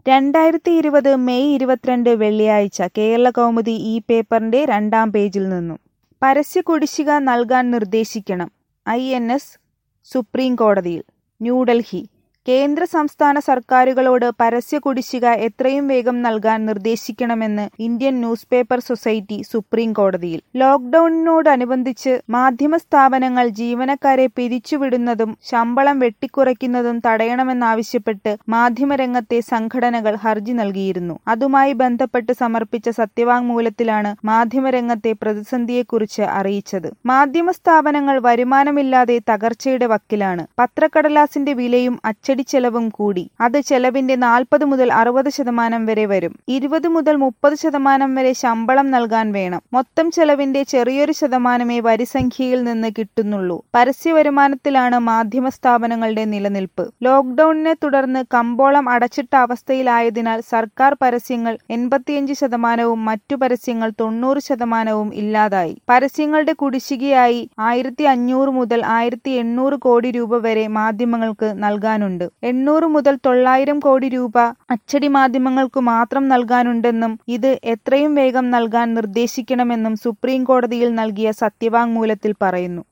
രണ്ടായിരത്തി ഇരുപത് മെയ് ഇരുപത്തിരണ്ട് വെള്ളിയാഴ്ച കേരളകൗമുദി ഈ പേപ്പറിന്റെ രണ്ടാം പേജിൽ നിന്നും പരസ്യ കുടിശ്ശിക നൽകാൻ നിർദ്ദേശിക്കണം ഐ എൻ എസ് സുപ്രീം കോടതിയിൽ ന്യൂഡൽഹി കേന്ദ്ര സംസ്ഥാന സർക്കാരുകളോട് പരസ്യ കുടിശ്ശിക എത്രയും വേഗം നൽകാൻ നിർദ്ദേശിക്കണമെന്ന് Indian newspaper society supreme കോടതിയിൽ ലോക്ഡൌണിനോടനുബന്ധിച്ച് മാധ്യമ സ്ഥാപനങ്ങൾ ജീവനക്കാരെ പിരിച്ചുവിടുന്നതും ശമ്പളം വെട്ടിക്കുറയ്ക്കുന്നതും തടയണമെന്നാവശ്യപ്പെട്ട് മാധ്യമരംഗത്തെ സംഘടനകൾ ഹർജി നൽകിയിരുന്നു അതുമായി ബന്ധപ്പെട്ട് സമർപ്പിച്ച സത്യവാങ്മൂലത്തിലാണ് മാധ്യമരംഗത്തെ പ്രതിസന്ധിയെക്കുറിച്ച് അറിയിച്ചത് മാധ്യമ സ്ഥാപനങ്ങൾ വരുമാനമില്ലാതെ തകർച്ചയുടെ വക്കിലാണ് പത്രക്കടലാസിന്റെ വിലയും അച്ചടിച്ചെലവും കൂടി അത് ചെലവിന്റെ നാൽപ്പത് മുതൽ അറുപത് ശതമാനം വരെ വരും ഇരുപത് മുതൽ മുപ്പത് ശതമാനം വരെ ശമ്പളം നൽകാൻ വേണം മൊത്തം ചെലവിന്റെ ചെറിയൊരു ശതമാനമേ വരിസംഖ്യയിൽ നിന്ന് കിട്ടുന്നുള്ളൂ പരസ്യ വരുമാനത്തിലാണ് മാധ്യമ സ്ഥാപനങ്ങളുടെ നിലനിൽപ്പ് ലോക്ഡൌണിനെ തുടർന്ന് കമ്പോളം അടച്ചിട്ട അവസ്ഥയിലായതിനാൽ സർക്കാർ പരസ്യങ്ങൾ എൺപത്തിയഞ്ച് ശതമാനവും മറ്റു പരസ്യങ്ങൾ തൊണ്ണൂറ് ശതമാനവും ഇല്ലാതായി പരസ്യങ്ങളുടെ കുടിശ്ശികയായി ആയിരത്തി അഞ്ഞൂറ് മുതൽ ആയിരത്തി എണ്ണൂറ് കോടി രൂപ വരെ മാധ്യമങ്ങൾക്ക് നൽകാനുണ്ട് എണ്ണൂറ് മുതൽ തൊള്ളായിരം കോടി രൂപ അച്ചടി മാധ്യമങ്ങൾക്ക് മാത്രം നൽകാനുണ്ടെന്നും ഇത് എത്രയും വേഗം നൽകാൻ നിർദ്ദേശിക്കണമെന്നും സുപ്രീം കോടതിയിൽ നൽകിയ സത്യവാങ്മൂലത്തിൽ പറയുന്നു